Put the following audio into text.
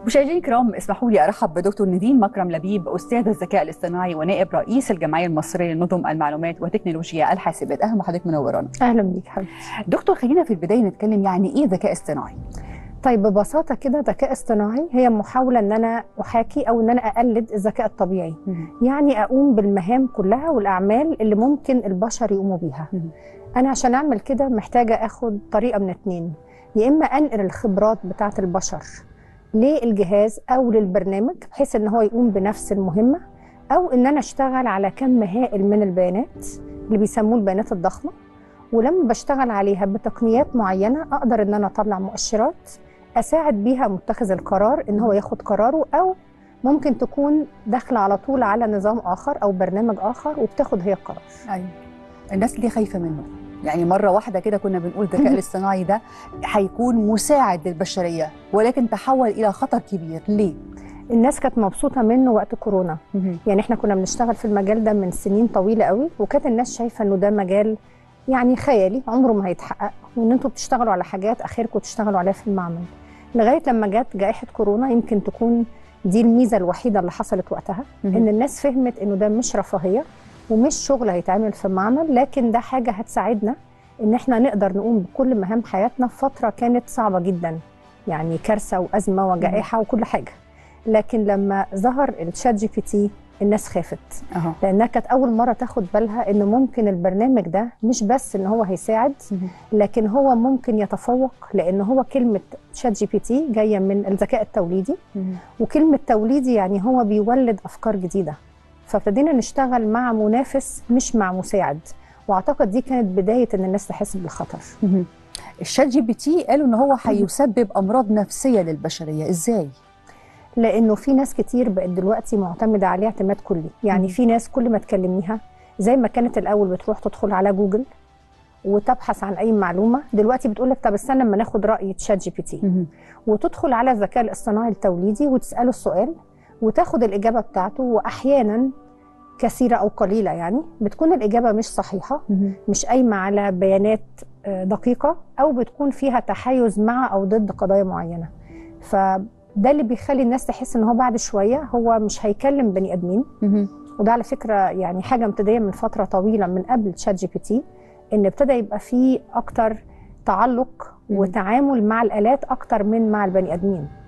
مشاهدينا الكرام اسمحوا لي ارحب بدكتور نيفين مكرم لبيب استاذ الذكاء الاصطناعي ونائب رئيس الجمعيه المصريه لنظم المعلومات وتكنولوجيا الحاسبات اهلا بحضرتك منورانا اهلا بيك حبيبتي دكتور خلينا في البدايه نتكلم يعني ايه ذكاء اصطناعي طيب ببساطه كده ذكاء اصطناعي هي محاوله ان انا احاكي او ان انا اقلد الذكاء الطبيعي يعني اقوم بالمهام كلها والاعمال اللي ممكن البشر يقوموا بيها انا عشان اعمل كده محتاجه اخد طريقه من اتنين يا اما انقل الخبرات بتاعه البشر للجهاز او للبرنامج بحيث ان هو يقوم بنفس المهمه او ان انا اشتغل على كم هائل من البيانات اللي بيسموه البيانات الضخمه ولما بشتغل عليها بتقنيات معينه اقدر ان انا اطلع مؤشرات اساعد بيها متخذ القرار ان هو ياخد قراره او ممكن تكون داخله على طول على نظام اخر او برنامج اخر وبتاخد هي القرار ايوه الناس اللي خايفه منه يعني مره واحده كده كنا بنقول الذكاء الاصطناعي ده هيكون مساعد للبشريه ولكن تحول الى خطر كبير ليه الناس كانت مبسوطه منه وقت كورونا يعني احنا كنا بنشتغل في المجال ده من سنين طويله قوي وكانت الناس شايفه انه ده مجال يعني خيالي عمره ما هيتحقق وان انتوا بتشتغلوا على حاجات اخركم تشتغلوا عليها في المعمل لغايه لما جت جائحه كورونا يمكن تكون دي الميزه الوحيده اللي حصلت وقتها ان الناس فهمت انه ده مش رفاهيه ومش شغل هيتعمل في معمل لكن ده حاجه هتساعدنا ان احنا نقدر نقوم بكل مهام حياتنا في فتره كانت صعبه جدا يعني كارثه وازمه وجائحه وكل حاجه لكن لما ظهر الشات جي بي تي الناس خافت أه. لانها كانت اول مره تاخد بالها ان ممكن البرنامج ده مش بس ان هو هيساعد لكن هو ممكن يتفوق لان هو كلمه شات جي بي تي جايه من الذكاء التوليدي وكلمه توليدي يعني هو بيولد افكار جديده فابتدينا نشتغل مع منافس مش مع مساعد واعتقد دي كانت بدايه ان الناس تحس بالخطر الشات جي بي تي قالوا ان هو هيسبب امراض نفسيه للبشريه ازاي لانه في ناس كتير بقت دلوقتي معتمده عليه اعتماد كلي يعني في ناس كل ما تكلميها زي ما كانت الاول بتروح تدخل على جوجل وتبحث عن اي معلومه دلوقتي بتقول لك طب استنى اما ناخد راي تشات جي بي تي وتدخل على الذكاء الاصطناعي التوليدي وتساله السؤال وتاخد الاجابه بتاعته واحيانا كثيره او قليله يعني بتكون الاجابه مش صحيحه مش قايمه على بيانات دقيقه او بتكون فيها تحيز مع او ضد قضايا معينه فده اللي بيخلي الناس تحس ان هو بعد شويه هو مش هيكلم بني ادمين وده على فكره يعني حاجه مبتديه من فتره طويله من قبل شات جي بي تي ان ابتدى يبقى فيه اكتر تعلق وتعامل مع الالات اكتر من مع البني ادمين